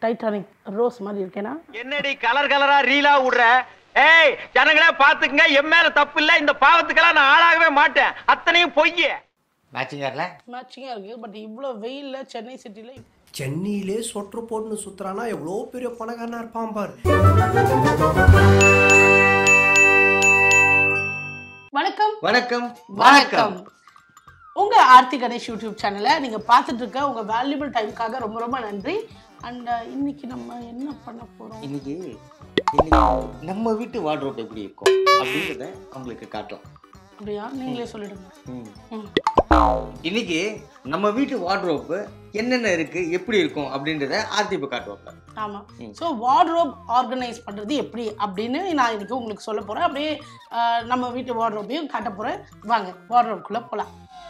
Titanic rose மாதிரி இருக்கேனா என்னடி கலர் கலரா ரீலா விடுற ஏய் ஜனங்களே பாத்துக்குங்க என் மேல தப்பு இல்ல இந்த பாவத்துக்கெல்லாம் நான் ஆளாகவே மாட்டேன் அத்தனையும் பொய்யே மேட்சிங்கர்ல மேட்சிங்காக இருக்குது பட் இவ்வளோ வெயிலில் சென்னை சிட்டியில் சென்னையிலே சொற்று போட்டுன்னு சுத்துறானா எவ்வளோ பெரிய பணக்காரனா இருப்பான் பாரு வணக்கம் வணக்கம் வணக்கம் உங்க ஆர்த்தி கணேஷ் யூடியூப் சேனலை நீங்க பார்த்துட்டு இருக்க உங்க வேல்யூபிள் டைமுக்காக ரொம்ப ரொம்ப நன்றி அண்ட் இன்னைக்கு நம்ம என்ன பண்ண போறோம் இன்னைக்கு இன்னைக்கு நம்ம வீட்டு வார்ட்ரோப் எப்படி இருக்கும் அப்படின்றத உங்களுக்கு காட்டலாம் அப்படியா நீங்களே சொல்லிடுங்க ம். ம். இன்னைக்கு நம்ம வீட்டு வார்ட்ரோப் என்னென்ன இருக்கு எப்படி இருக்கும் அப்படின்றத ஆர்த்தி இப்போ காட்டுவாப்ல ஆமா ஸோ வார்ட்ரோப் ஆர்கனைஸ் பண்றது எப்படி அப்படின்னு நான் இன்னைக்கு உங்களுக்கு சொல்ல போறேன் அப்படியே ஆஹ், நம்ம வீட்டு வார்ட்ரோப்பையும் காட்ட போறேன் வாங்க வார்ட்ரோப்குள்ள போலாம்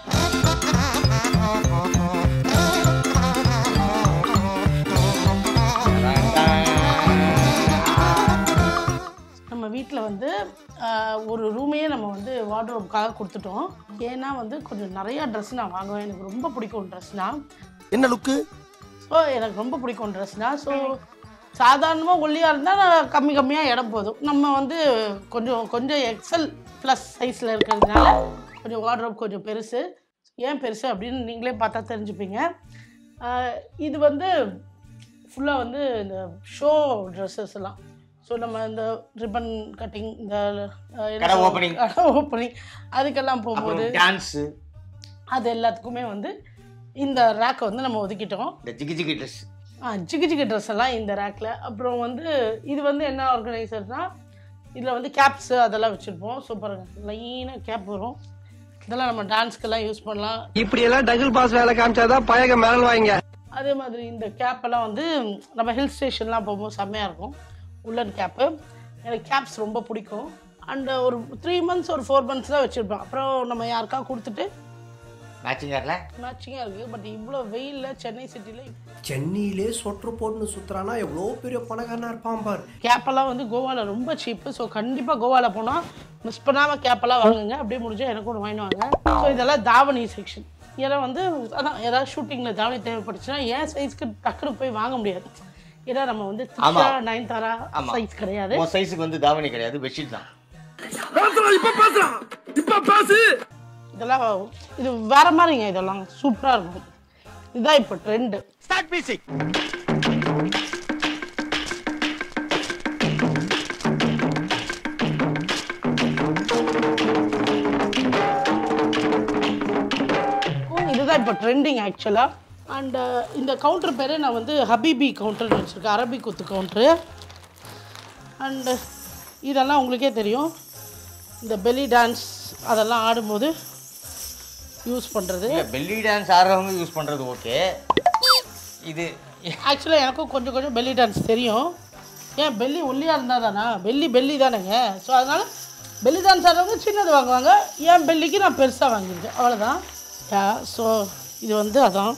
நம்ம வீட்டில் வந்து ஆஹ், ஒரு ரூமையே நம்ம வந்து வார்ட்ரோப்காக கொடுத்துட்டோம் ஏன்னா வந்து கொஞ்சம் நிறையா ட்ரெஸ் நான் வாங்குவேன் எனக்கு ரொம்ப பிடிக்கும் ட்ரெஸ்னா என்ன லுக்கு ஸோ எனக்கு ரொம்ப பிடிக்கும் ட்ரெஸ்னா ஸோ சாதாரணமாக ஒல்லியாக இருந்தால் நான் கம்மி கம்மியாக இடம் போதும் நம்ம வந்து கொஞ்சம் கொஞ்சம் எக்ஸல் ப்ளஸ் சைஸில் இருக்கிறதுனால கொஞ்சம் வார்ட்ரோப் கொஞ்சம் பெருசு ஏன் பெருசு அப்படின்னு நீங்களே பார்த்தா தெரிஞ்சுப்பீங்க ஆஹ் இது வந்து ஃபுல்லாக வந்து இந்த ஷோ ட்ரெஸ்ஸஸ் எல்லாம் ஸோ நம்ம இந்த ரிப்பன் கட்டிங் இந்த ஆஹ், என்ன கடை சொல்றது? opening. கடை ஓப்பனிங் அதுக்கெல்லாம் போகும்போது அப்புறம் டான்ஸு அது எல்லாத்துக்குமே வந்து இந்த ரேக்கை வந்து நம்ம ஒதுக்கிட்டோம் இந்த ஜிகி ஜிகி ட்ரெஸ் ஆ ஜிகி ஜிகி ட்ரெஸ் எல்லாம் இந்த ரேக்கில் அப்புறம் வந்து இது வந்து என்ன ஆர்கனைசர்னா இதில் வந்து கேப்ஸு அதெல்லாம் வச்சுருப்போம் சூப்பருங்க லைனாக கேப் வரும் இதெல்லாம் நம்ம டான்ஸ்க்கெல்லாம் யூஸ் பண்ணலாம் இப்படி எல்லாம் டபுள் பாஸ் வேலை காமிச்சாதான் பயக மேல வாங்க அதே மாதிரி இந்த கேப்பெல்லாம் வந்து நம்ம ஹில் ஸ்டேஷன்லாம் போகும்போது செம்மையாக இருக்கும் உள்ளன் கேப்பு எனக்கு கேப்ஸ் ரொம்ப பிடிக்கும் அண்ட் ஒரு த்ரீ மந்த்ஸ் ஒரு ஃபோர் மந்த்ஸ் தான் வச்சுருப்பேன் அப்புறம் நம்ம யாருக்கா கொடுத்துட்டு மேட்சிங்கர்ல மேட்சிங்காக இருக்குது பட் இவ்வளோ வெயிலில் சென்னை சிட்டியில் சென்னையிலே சொற்று போட்டுன்னு சுத்துறானா எவ்வளோ பெரிய பணக்காரனா இருப்பான் பாரு கேப்பெல்லாம் வந்து கோவாவில் ரொம்ப சீப்பு ஸோ கண்டிப்பாக கோவாவில் போனால் மிஸ் பண்ணாமல் கேப்பெல்லாம் வாங்குங்க அப்படியே முடிஞ்சால் எனக்கு ஒன்று வாங்கிட்டு வாங்க ஸோ இதெல்லாம் தாவணி செக்ஷன் ஏன்னா வந்து அதான் ஏதாவது ஷூட்டிங்கில் தாவணி தேவைப்பட்டுச்சுன்னா ஏன் சைஸ்க்கு டக்குனு போய் வாங்க முடியாது ஏன்னா நம்ம வந்து ஆமா. நைன் தாரா ஆமா. சைஸ் கிடையாது உன் சைஸுக்கு வந்து தாவணி கிடையாது பெட்ஷீட் தான் இப்ப பேசுறான் இப்ப பேசு இதெல்லாம் இது வேற மாதிரிங்க இதெல்லாம் சூப்பராக இருக்கும் இதுதான் இப்போ ட்ரெண்டு ஸ்டார்ட் மியூசிக் இதுதான் இப்போ ட்ரெண்டிங் ஆக்சுவலாக அண்ட் இந்த கவுண்டர் பேர் நான் வந்து ஹபீபி கவுண்டர்னு வச்சுருக்கேன் அரபிக் குத்து கவுண்ட்ரு அண்டு இதெல்லாம் உங்களுக்கே தெரியும் இந்த பெலி டான்ஸ் அதெல்லாம் ஆடும்போது யூஸ் பண்ணுறது இல்ல பெல்லி டான்ஸ் ஆடுறவங்க யூஸ் பண்றது ஓகே இது ஆக்சுவலாக எனக்கும் கொஞ்சம் கொஞ்சம் பெல்லி டான்ஸ் தெரியும் ஏன் பெல்லி ஒல்லியாக இருந்தால் தானா பெல்லி பெல்லி தானேங்க ஸோ அதனால் பெல்லி டான்ஸ் ஆடுறவங்க சின்னது வாங்குவாங்க என் பெல்லிக்கு நான் பெருசாக வாங்கியிருக்கேன் அவ்வளோதான் யா ஸோ இது வந்து அதான்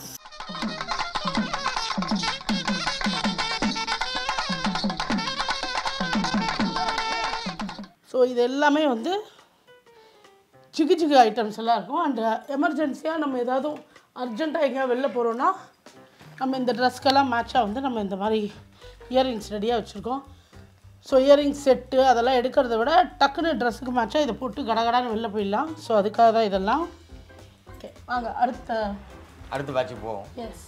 ஸோ இது எல்லாமே வந்து சிக்கு சிக்கு ஐட்டம்ஸ் எல்லாம் இருக்கும் அண்ட் எமர்ஜென்சியாக நம்ம ஏதாவது அர்ஜென்ட்டாக எங்கேயா வெளில போகிறோன்னா நம்ம இந்த ட்ரெஸ்க்கெல்லாம் மேட்சாக வந்து நம்ம இந்த மாதிரி இயரிங்ஸ் ரெடியாக வச்சுருக்கோம் ஸோ இயரிங்ஸ் செட்டு அதெல்லாம் எடுக்கிறத விட டக்குன்னு ட்ரெஸ்ஸுக்கு மேட்சாக இதை போட்டு கடகடான்னு வெளில போயிடலாம் ஸோ அதுக்காக தான் இதெல்லாம் ஓகே வாங்க அடுத்த அடுத்த பேட்சுக்கு போவோம் எஸ்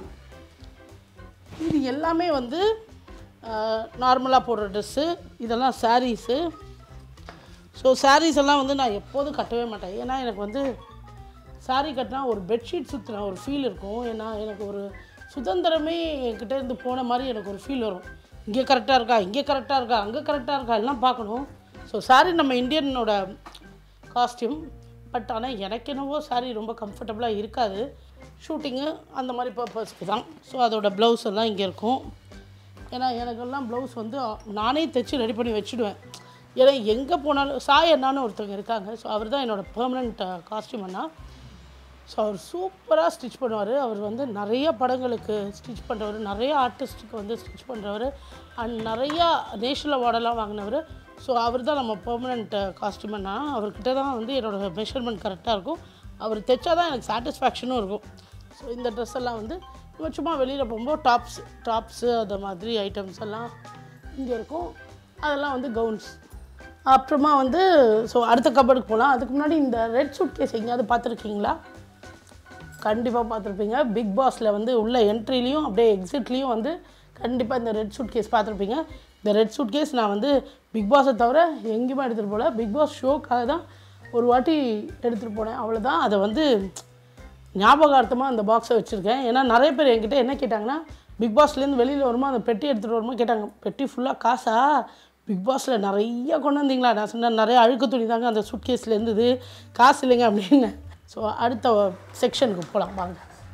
இது எல்லாமே வந்து நார்மலாக போடுற ட்ரெஸ்ஸு இதெல்லாம் சாரீஸு ஸோ சாரீஸ் எல்லாம் வந்து நான் எப்போதும் கட்டவே மாட்டேன் ஏன்னா எனக்கு வந்து saree கட்டினா ஒரு பெட்ஷீட் சுற்றின ஒரு ஃபீல் இருக்கும் ஏன்னா எனக்கு ஒரு சுதந்திரமே என்கிட்ட இருந்து போன மாதிரி எனக்கு ஒரு ஃபீல் வரும் இங்கே கரெக்டாக இருக்கா இங்கே கரெக்டாக இருக்கா அங்கே கரெக்டாக இருக்கா எல்லாம் பார்க்கணும் ஸோ saree நம்ம இந்தியனோட காஸ்டியூம் பட் ஆனால் எனக்கு என்னவோ saree ரொம்ப கம்ஃபர்டபுளாக இருக்காது ஷூட்டிங்கு அந்த மாதிரி பர்பஸ்க்கு தான் ஸோ அதோட ப்ளவுஸ் எல்லாம் இங்கே இருக்கும் ஏன்னா எனக்கெல்லாம் ப்ளவுஸ் வந்து நானே தைச்சி ரெடி பண்ணி வச்சுடுவேன் ஏன்னா எங்கே போனாலும் சாய் அண்ணான்னு ஒருத்தவங்க இருக்காங்க ஸோ அவர் தான் என்னோடய பெர்மனண்ட் காஸ்டியூம் அண்ணா ஸோ அவர் சூப்பராக ஸ்டிச் பண்ணுவார் அவர் வந்து நிறைய படங்களுக்கு ஸ்டிச் பண்ணுறவர் நிறைய ஆர்டிஸ்ட்டுக்கு வந்து ஸ்டிச் பண்ணுறவர் அண்ட் நிறையா நேஷனல் அவார்டெல்லாம் வாங்கினவர் ஸோ அவர் தான் நம்ம பெர்மனண்ட் காஸ்டியூமர்னா அவர்கிட்ட தான் வந்து என்னோடய மெஷர்மெண்ட் கரெக்டாக இருக்கும் அவர் தைச்சா தான் எனக்கு சாட்டிஸ்ஃபேக்ஷனும் இருக்கும் ஸோ இந்த ட்ரெஸ் எல்லாம் வந்து நம்ம சும்மா வெளியில் போகும்போது டாப்ஸ் டாப்ஸு அந்த மாதிரி ஐட்டம்ஸ் எல்லாம் இங்கே இருக்கும் அதெல்லாம் வந்து கவுன்ஸ் அப்புறமா வந்து ஸோ அடுத்த கபடுக்கு போகலாம் அதுக்கு முன்னாடி இந்த ரெட் சூட் கேஸ் எங்கேயாவது பார்த்துருக்கீங்களா கண்டிப்பாக பார்த்துருப்பீங்க பிக் பாஸில் வந்து உள்ள என்ட்ரிலையும் அப்படியே எக்ஸிட்லேயும் வந்து கண்டிப்பாக இந்த ரெட் சூட் கேஸ் பார்த்துருப்பீங்க இந்த ரெட் சூட் கேஸ் நான் வந்து பிக் பாஸை தவிர எங்கேயுமே எடுத்துகிட்டு போகல பிக் பாஸ் ஷோக்காக தான் ஒரு வாட்டி எடுத்துகிட்டு போனேன் அவ்வளோதான் அதை வந்து ஞாபகார்த்தமாக அந்த பாக்ஸை வச்சுருக்கேன் ஏன்னா நிறைய பேர் என்கிட்ட என்ன கேட்டாங்கன்னா பிக் பாஸ்லேருந்து வெளியில் வருமா அந்த பெட்டி எடுத்துகிட்டு வருமா கேட்டாங்க பெட்டி ஃபுல்லாக காசா பிக் பாஸில் நிறைய கொண்டு வந்தீங்களா நான் சொன்னேன் நிறைய அழுக்கு துணி தாங்க அந்த சூட்கேஸில் இருந்தது காசு இல்லைங்க அப்படின்னு ஸோ அடுத்த செக்ஷனுக்கு போகலாம் வாங்க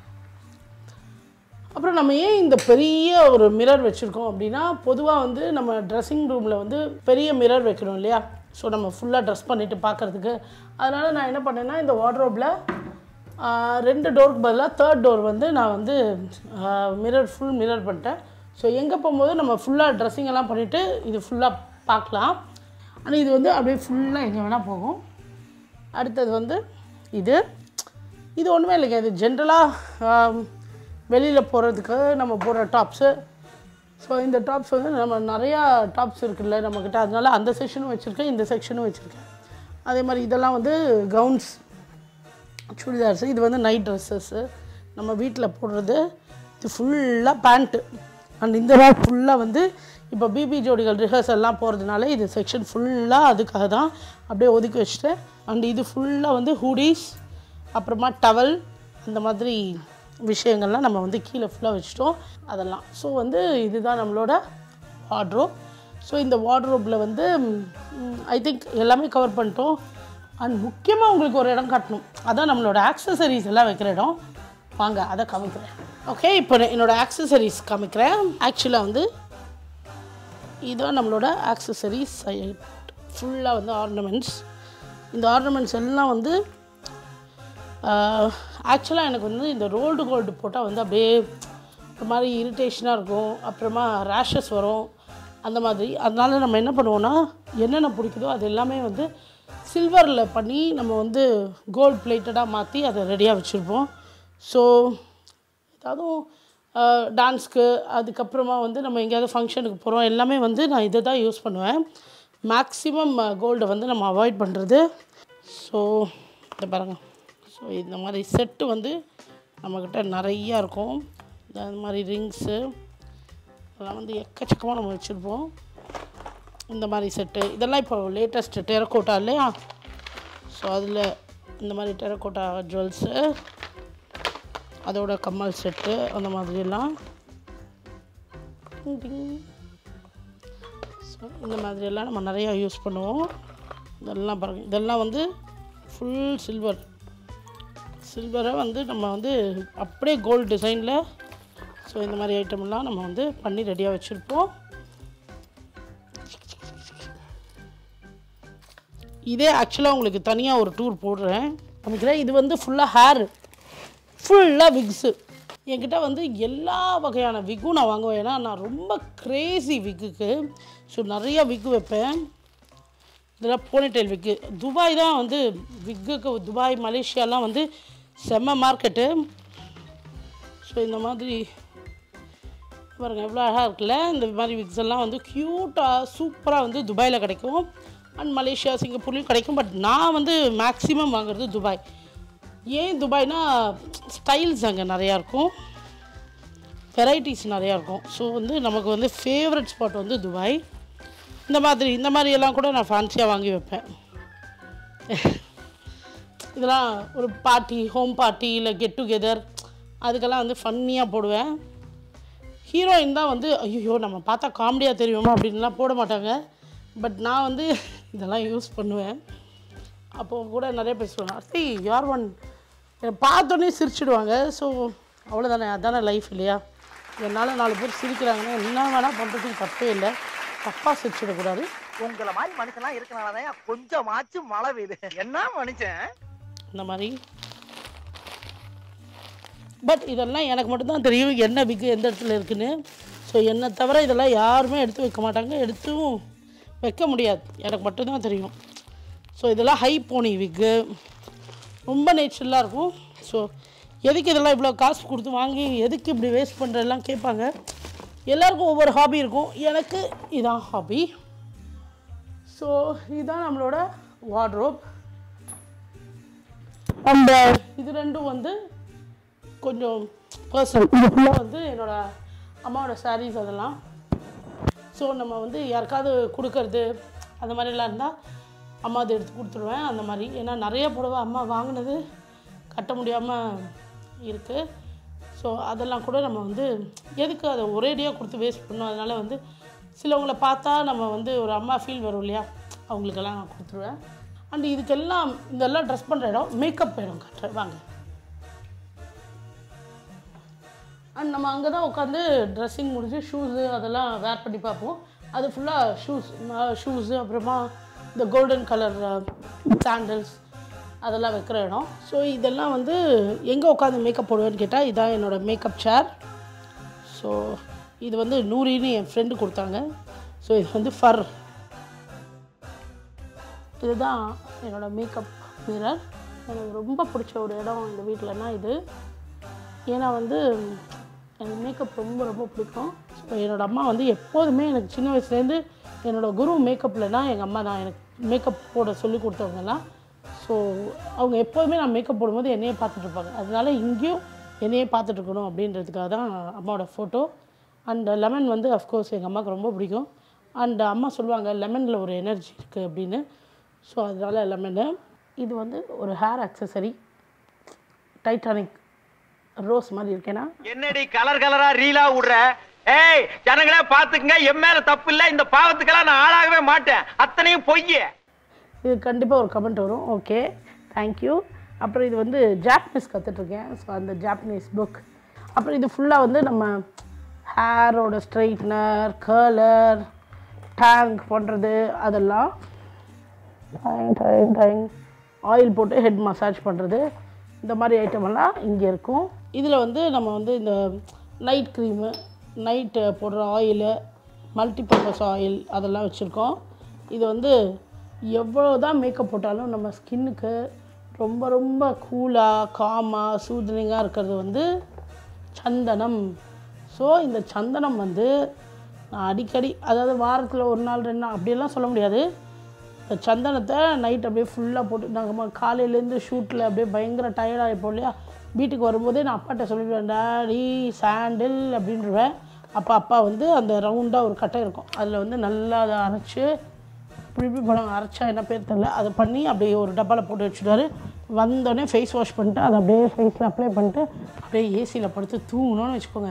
அப்புறம் நம்ம ஏன் இந்த பெரிய ஒரு மிரர் வச்சுருக்கோம் அப்படின்னா பொதுவாக வந்து நம்ம ட்ரெஸ்ஸிங் ரூமில் வந்து பெரிய மிரர் வைக்கணும் இல்லையா ஸோ நம்ம ஃபுல்லாக ட்ரெஸ் பண்ணிவிட்டு பார்க்குறதுக்கு அதனால் நான் என்ன பண்ணேன்னா இந்த வார்ட்ரோப்பில் ரெண்டு டோருக்கு பதிலாக தேர்ட் டோர் வந்து நான் வந்து மிரர் ஃபுல் மிரர் பண்ணிட்டேன் ஸோ எங்கே போகும்போது நம்ம ஃபுல்லாக ட்ரெஸ்ஸிங் எல்லாம் பண்ணிவிட்டு இது ஃபுல்லாக பார்க்கலாம் ஆனால் இது வந்து அப்படியே ஃபுல்லாக எங்கே வேணால் போகும் அடுத்தது வந்து இது இது ஒன்றுமே இல்லைங்க இது ஜென்ரலாக வெளியில் போகிறதுக்கு நம்ம போடுற டாப்ஸு ஸோ இந்த டாப்ஸ் வந்து நம்ம நிறையா டாப்ஸ் இருக்குல்ல நம்மக்கிட்ட அதனால அந்த செக்ஷனும் வச்சுருக்கேன் இந்த செக்ஷனும் வச்சுருக்கேன் அதே மாதிரி இதெல்லாம் வந்து கவுன்ஸ் சுடிதார்ஸ் இது வந்து நைட் ட்ரெஸ்ஸஸ்ஸு நம்ம வீட்டில் போடுறது இது ஃபுல்லாக பேண்ட்டு அண்ட் இந்த நாள் ஃபுல்லாக வந்து இப்போ பிபி ஜோடிகள் ரிஹர்சல்லாம் போகிறதுனால இது செக்ஷன் ஃபுல்லாக அதுக்காக தான் அப்படியே ஒதுக்கி வச்சுட்டேன் அண்ட் இது ஃபுல்லாக வந்து ஹூடிஸ் அப்புறமா டவல் அந்த மாதிரி விஷயங்கள்லாம் நம்ம வந்து கீழே ஃபுல்லாக வச்சுட்டோம் அதெல்லாம் ஸோ வந்து இதுதான் நம்மளோட வார்ட்ரோப் ஸோ இந்த வார்ட்ரோப்பில் வந்து ஐ திங்க் எல்லாமே கவர் பண்ணிட்டோம் அண்ட் முக்கியமாக உங்களுக்கு ஒரு இடம் காட்டணும் அதான் நம்மளோட ஆக்சசரிஸ் எல்லாம் வைக்கிற இடம் வாங்க அதை காமிக்கிறேன் ஓகே இப்போ நான் என்னோட ஆக்சசரிஸ் காமிக்கிறேன் ஆக்சுவலாக வந்து இதுதான் நம்மளோட ஆக்சசரிஸ் சைட் ஃபுல்லாக வந்து ஆர்னமெண்ட்ஸ் இந்த ஆர்னமெண்ட்ஸ் எல்லாம் வந்து ஆக்சுவலாக எனக்கு வந்து இந்த ரோல்டு கோல்டு போட்டால் வந்து அப்படியே ஒரு மாதிரி இரிட்டேஷனாக இருக்கும் அப்புறமா ரேஷஸ் வரும் அந்த மாதிரி அதனால நம்ம என்ன பண்ணுவோன்னா என்னென்ன பிடிக்குதோ அது எல்லாமே வந்து சில்வரில் பண்ணி நம்ம வந்து கோல்ட் பிளேட்டடாக மாற்றி அதை ரெடியாக வச்சுருப்போம் ஸோ ஏதாவது டான்ஸ்க்கு அதுக்கப்புறமா வந்து நம்ம எங்கேயாவது ஃபங்க்ஷனுக்கு போகிறோம் எல்லாமே வந்து நான் இதை தான் யூஸ் பண்ணுவேன் மேக்ஸிமம் கோல்டை வந்து நம்ம அவாய்ட் பண்ணுறது ஸோ இதை பாருங்கள் ஸோ இந்த மாதிரி செட்டு வந்து நம்மக்கிட்ட நிறையா இருக்கும் இந்த மாதிரி ரிங்ஸு அதெல்லாம் வந்து எக்கச்சக்கமாக நம்ம வச்சுருப்போம் இந்த மாதிரி செட்டு இதெல்லாம் இப்போ லேட்டஸ்ட்டு டெரக்கோட்டா இல்லையா ஸோ அதில் இந்த மாதிரி டெரக்கோட்டா ஜுவல்ஸு அதோட கம்மல் செட்டு அந்த மாதிரியெல்லாம் ஸோ இந்த மாதிரியெல்லாம் நம்ம நிறையா யூஸ் பண்ணுவோம் இதெல்லாம் பாருங்கள் இதெல்லாம் வந்து ஃபுல் சில்வர் சில்வரை வந்து நம்ம வந்து அப்படியே கோல்டு டிசைனில் ஸோ இந்த மாதிரி ஐட்டம்லாம் நம்ம வந்து பண்ணி ரெடியாக வச்சுருப்போம் இதே ஆக்சுவலாக உங்களுக்கு தனியாக ஒரு டூர் போடுறேன் நினைக்கிறேன் இது வந்து ஃபுல்லாக ஹேர் ஃபுல்லாக விக்ஸு என்கிட்ட வந்து எல்லா வகையான விக்கும் நான் வாங்குவேன் ஏன்னா நான் ரொம்ப க்ரேசி விக்குக்கு ஸோ நிறைய விக்கு வைப்பேன் இதெல்லாம் போனிடெயில் விக்கு துபாய் தான் வந்து விக்குக்கு துபாய் மலேசியாலாம் வந்து செம்ம மார்க்கெட்டு ஸோ இந்த மாதிரி பாருங்க எவ்வளோ அழகாக இருக்குல்ல இந்த மாதிரி விக்ஸ் எல்லாம் வந்து க்யூட்டாக சூப்பராக வந்து துபாயில் கிடைக்கும் அண்ட் மலேசியா சிங்கப்பூர்லேயும் கிடைக்கும் பட் நான் வந்து மேக்ஸிமம் வாங்குறது துபாய் ஏன் துபாய்னா ஸ்டைல்ஸ் அங்கே நிறையா இருக்கும் வெரைட்டிஸ் நிறையா இருக்கும் ஸோ வந்து நமக்கு வந்து ஃபேவரட் ஸ்பாட் வந்து துபாய் இந்த மாதிரி இந்த மாதிரி எல்லாம் கூட நான் ஃபேன்சியாக வாங்கி வைப்பேன் இதெல்லாம் ஒரு பார்ட்டி ஹோம் பார்ட்டி இல்லை கெட் டுகெதர் அதுக்கெல்லாம் வந்து ஃபன்னியாக போடுவேன் ஹீரோயின் தான் வந்து ஐயோ நம்ம பார்த்தா காமெடியாக தெரியுமா அப்படின்லாம் போட மாட்டாங்க பட் நான் வந்து இதெல்லாம் யூஸ் பண்ணுவேன் அப்போது கூட நிறைய பேர் சொல்லுவாங்க அர்த்தி யார் ஒன் என்னை பார்த்தோன்னே சிரிச்சிடுவாங்க ஸோ அவ்வளோதானே அதானே லைஃப் இல்லையா என்னால் நாலு பேர் சிரிக்கிறாங்கன்னா என்ன வேணால் பண்ணுறதுக்கு தப்பே இல்லை தப்பாக சிரிச்சிடக்கூடாது உங்கள மாதிரி மனுஷன்லாம் இருக்கனாலதான் கொஞ்சமாச்சும் மழை பெய்யுது என்ன மனுஷன் இந்த மாதிரி பட் இதெல்லாம் எனக்கு மட்டும்தான் தெரியும் என்ன விக்கு எந்த இடத்துல இருக்குன்னு ஸோ என்னை தவிர இதெல்லாம் யாருமே எடுத்து வைக்க மாட்டாங்க எடுத்தும் வைக்க முடியாது எனக்கு மட்டும்தான் தெரியும் ஸோ இதெல்லாம் ஹை போனி விக்கு ரொம்ப நேச்சுரலாக இருக்கும் ஸோ எதுக்கு இதெல்லாம் இவ்வளோ காசு கொடுத்து வாங்கி எதுக்கு இப்படி வேஸ்ட் பண்ணுறதெல்லாம் கேட்பாங்க எல்லாருக்கும் ஒவ்வொரு ஹாபி இருக்கும் எனக்கு இதான் ஹாபி ஸோ இதுதான் நம்மளோட வார்ட்ரோப் அந்த இது ரெண்டும் வந்து கொஞ்சம் பர்சனல் இது ஃபுல்லாக வந்து என்னோட அம்மாவோட சாரீஸ் அதெல்லாம் ஸோ நம்ம வந்து யாருக்காவது கொடுக்கறது அந்த மாதிரிலாம் இருந்தால் அம்மா அதை எடுத்து கொடுத்துருவேன் அந்த மாதிரி ஏன்னா நிறைய புடவை அம்மா வாங்கினது கட்ட முடியாமல் இருக்குது ஸோ அதெல்லாம் கூட நம்ம வந்து எதுக்கு அதை ஒரேடியாக கொடுத்து வேஸ்ட் பண்ணோம் அதனால் வந்து சிலவங்களை பார்த்தா நம்ம வந்து ஒரு அம்மா ஃபீல் வரும் இல்லையா அவங்களுக்கெல்லாம் நான் கொடுத்துருவேன் அண்ட் இதுக்கெல்லாம் இதெல்லாம் ட்ரெஸ் பண்ணுற இடம் மேக்கப் இடம் கட்டுறேன் வாங்க அண்ட் நம்ம அங்கே தான் உட்காந்து ட்ரெஸ்ஸிங் முடிஞ்சு ஷூஸு அதெல்லாம் வேர் பண்ணி பார்ப்போம் அது ஃபுல்லாக ஷூஸ் ஷூஸு அப்புறமா இந்த கோல்டன் கலர் சாண்டல்ஸ் அதெல்லாம் வைக்கிற இடம் ஸோ இதெல்லாம் வந்து எங்கே உட்காந்து மேக்கப் போடுவேன்னு கேட்டால் இதான் என்னோடய மேக்கப் சேர் ஸோ இது வந்து நூறின்னு என் ஃப்ரெண்டு கொடுத்தாங்க ஸோ இது வந்து ஃபர் இதுதான் என்னோடய மேக்கப் மிரர் எனக்கு ரொம்ப பிடிச்ச ஒரு இடம் இந்த வீட்டிலனா இது ஏன்னா வந்து எனக்கு மேக்கப் ரொம்ப ரொம்ப பிடிக்கும் ஸோ என்னோடய அம்மா வந்து எப்போதுமே எனக்கு சின்ன வயசுலேருந்து என்னோடய குரு மேக்கப்லனா எங்கள் அம்மா தான் எனக்கு மேக்கப் போட சொல்லி கொடுத்தவங்கலாம் ஸோ அவங்க எப்போதுமே நான் மேக்கப் போடும்போது என்னையே பார்த்துட்டு இருப்பாங்க அதனால இங்கேயும் என்னையே பார்த்துட்டு இருக்கணும் அப்படின்றதுக்காக தான் அம்மாவோட ஃபோட்டோ அண்ட் லெமன் வந்து அஃப்கோர்ஸ் எங்கள் அம்மாவுக்கு ரொம்ப பிடிக்கும் அண்ட் அம்மா சொல்லுவாங்க லெமனில் ஒரு எனர்ஜி இருக்குது அப்படின்னு ஸோ அதனால லெமனு இது வந்து ஒரு ஹேர் அக்சசரி டைட்டானிக் ரோஸ் மாதிரி இருக்கேன்னா என்னடி கலர் கலரா ரீலா விடுற ஏய் ஜனங்களே பாத்துக்குங்க என் மேல தப்பு இல்ல இந்த பாவத்துக்கெல்லாம் நான் ஆளாகவே மாட்டேன் அத்தனையும் பொய்யே இது கண்டிப்பாக ஒரு கமெண்ட் வரும் ஓகே தேங்க்யூ அப்புறம் இது வந்து ஜாப்பனீஸ் கற்றுட்ருக்கேன் ஸோ அந்த ஜாப்பனீஸ் புக் அப்புறம் இது ஃபுல்லாக வந்து நம்ம ஹேரோட ஸ்ட்ரைட்னர் கர்லர் டேங்க் பண்ணுறது அதெல்லாம் டைங் டைங் டைங் ஆயில் போட்டு ஹெட் மசாஜ் பண்ணுறது இந்த மாதிரி ஐட்டம் எல்லாம் இங்கே இருக்கும் இதில் வந்து நம்ம வந்து இந்த நைட் க்ரீமு நைட்டு போடுற ஆயிலு மல்டிபர்பஸ் ஆயில் அதெல்லாம் வச்சுருக்கோம் இது வந்து எவ்வளோ தான் மேக்கப் போட்டாலும் நம்ம ஸ்கின்னுக்கு ரொம்ப ரொம்ப கூலாக காமாக சூதனிங்காக இருக்கிறது வந்து சந்தனம் ஸோ இந்த சந்தனம் வந்து நான் அடிக்கடி அதாவது வாரத்தில் ஒரு நாள் ரெண்டு நாள் அப்படியெல்லாம் சொல்ல முடியாது இந்த சந்தனத்தை நைட் அப்படியே ஃபுல்லாக போட்டு நாங்கள் காலையிலேருந்து ஷூட்டில் அப்படியே பயங்கர டயர்டாக இருப்போம் இல்லையா வீட்டுக்கு வரும்போதே நான் அப்பாட்ட சொல்லிடுவேன் டாடி சாண்டில் அப்படின்றவேன் அப்போ அப்பா வந்து அந்த ரவுண்டாக ஒரு கட்டை இருக்கும் அதில் வந்து நல்லா அதை அரைச்சி இப்படி இப்படி பழம் அரைச்சா என்ன பேர் தெரில அதை பண்ணி அப்படியே ஒரு டப்பாவில் போட்டு வச்சுட்டாரு வந்தோடனே ஃபேஸ் வாஷ் பண்ணிட்டு அதை அப்படியே ஃபேஸில் அப்ளை பண்ணிட்டு அப்படியே ஏசியில் படுத்து தூங்கணும்னு வச்சுக்கோங்க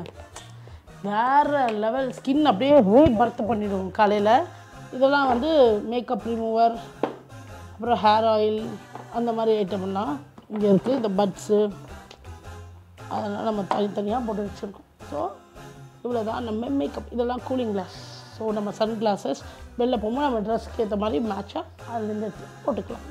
வேறு லெவல் ஸ்கின் அப்படியே ரீ பர்த் பண்ணிவிடுவோம் காலையில் இதெல்லாம் வந்து மேக்கப் ரிமூவர் அப்புறம் ஹேர் ஆயில் அந்த மாதிரி ஐட்டம்லாம் இங்கே இருக்குது இந்த பட்ஸு அதெல்லாம் நம்ம தனித்தனியாக போட்டு வச்சுருக்கோம் ஸோ இவ்வளோ தான் நம்ம மேக்கப் இதெல்லாம் கூலிங் கிளாஸ் ஸோ நம்ம சன் கிளாஸஸ் வெளில போகும்போது நம்ம ட்ரெஸ்க்கு ஏற்ற மாதிரி மேட்சாக அதுலேருந்து எடுத்து போட்டுக்கலாம்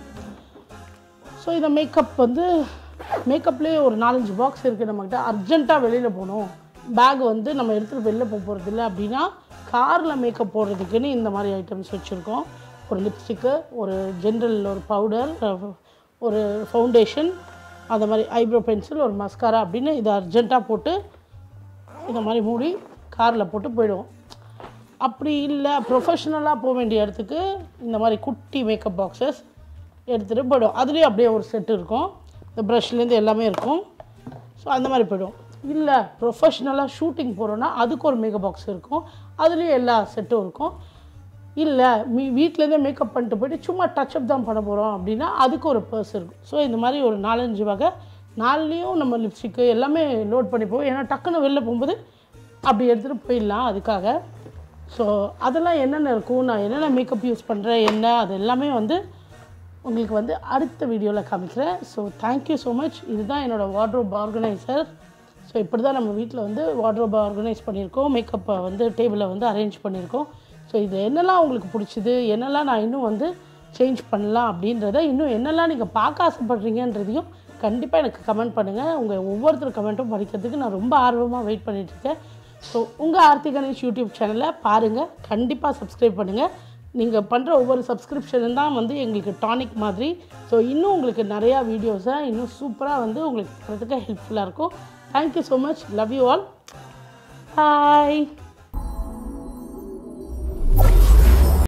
ஸோ இந்த மேக்கப் வந்து மேக்கப்லேயே ஒரு நாலஞ்சு பாக்ஸ் இருக்குது நம்மக்கிட்ட அர்ஜென்ட்டாக வெளியில் போகணும் பேக் வந்து நம்ம எடுத்துகிட்டு வெளில போக போகிறது இல்லை அப்படின்னா காரில் மேக்கப் போடுறதுக்குன்னு இந்த மாதிரி ஐட்டம்ஸ் வச்சுருக்கோம் ஒரு லிப்ஸ்டிக்கு ஒரு ஜென்ரல் ஒரு பவுடர் ஒரு ஃபவுண்டேஷன் அந்த மாதிரி ஐப்ரோ பென்சில் ஒரு மஸ்காரா அப்படின்னு இதை அர்ஜென்ட்டாக போட்டு இந்த மாதிரி மூடி காரில் போட்டு போயிடுவோம் அப்படி இல்லை ப்ரொஃபஷ்னலாக போக வேண்டிய இடத்துக்கு இந்த மாதிரி குட்டி மேக்கப் பாக்ஸஸ் எடுத்துகிட்டு போயிடும் அதுலேயும் அப்படியே ஒரு செட் இருக்கும் இந்த ப்ரஷ்லேருந்து எல்லாமே இருக்கும் ஸோ அந்த மாதிரி போயிடும் இல்லை ப்ரொஃபஷ்னலாக ஷூட்டிங் போகிறோன்னா அதுக்கு ஒரு மேக்கப் பாக்ஸ் இருக்கும் அதுலேயும் எல்லா செட்டும் இருக்கும் இல்லை மீ வீட்டிலேருந்தே மேக்கப் பண்ணிட்டு போயிட்டு சும்மா டச்சப் தான் பண்ண போகிறோம் அப்படின்னா அதுக்கு ஒரு பர்ஸ் இருக்கும் ஸோ இந்த மாதிரி ஒரு நாலஞ்சு வகை நாலுலேயும் நம்ம லிப்ஸ்டிக்கு எல்லாமே லோட் பண்ணி போவோம் ஏன்னா டக்குன்னு வெளில போகும்போது அப்படி எடுத்துகிட்டு போயிடலாம் அதுக்காக ஸோ அதெல்லாம் என்னென்ன இருக்கும் நான் என்னென்ன மேக்கப் யூஸ் பண்ணுறேன் என்ன அது எல்லாமே வந்து உங்களுக்கு வந்து அடுத்த வீடியோவில் காமிக்கிறேன் ஸோ தேங்க்யூ ஸோ மச் இதுதான் என்னோடய வார்ட்ரோப் ஆர்கனைசர் ஸோ இப்படி தான் நம்ம வீட்டில் வந்து வார்ட்ரோப் ஆர்கனைஸ் பண்ணியிருக்கோம் மேக்கப்பை வந்து டேபிளை வந்து அரேஞ்ச் பண்ணியிருக்கோம் ஸோ இது என்னெல்லாம் உங்களுக்கு பிடிச்சிது என்னெல்லாம் நான் இன்னும் வந்து சேஞ்ச் பண்ணலாம் அப்படின்றத இன்னும் என்னெல்லாம் நீங்கள் பார்க்க ஆசைப்படுறீங்கன்றதையும் கண்டிப்பாக எனக்கு கமெண்ட் பண்ணுங்கள் உங்கள் ஒவ்வொருத்தர் கமெண்ட்டும் படிக்கிறதுக்கு நான் ரொம்ப ஆர்வமாக வெயிட் பண்ணிகிட்ருக்கேன் ஸோ உங்கள் ஆர்த்தி கணேஷ் யூடியூப் சேனலை பாருங்கள் கண்டிப்பாக சப்ஸ்கிரைப் பண்ணுங்கள் நீங்கள் பண்ணுற ஒவ்வொரு சப்ஸ்கிரிப்ஷனும் தான் வந்து எங்களுக்கு டானிக் மாதிரி ஸோ இன்னும் உங்களுக்கு நிறையா வீடியோஸை இன்னும் சூப்பராக வந்து உங்களுக்கு பண்ணுறதுக்கு ஹெல்ப்ஃபுல்லாக இருக்கும் thank you so much love you all bye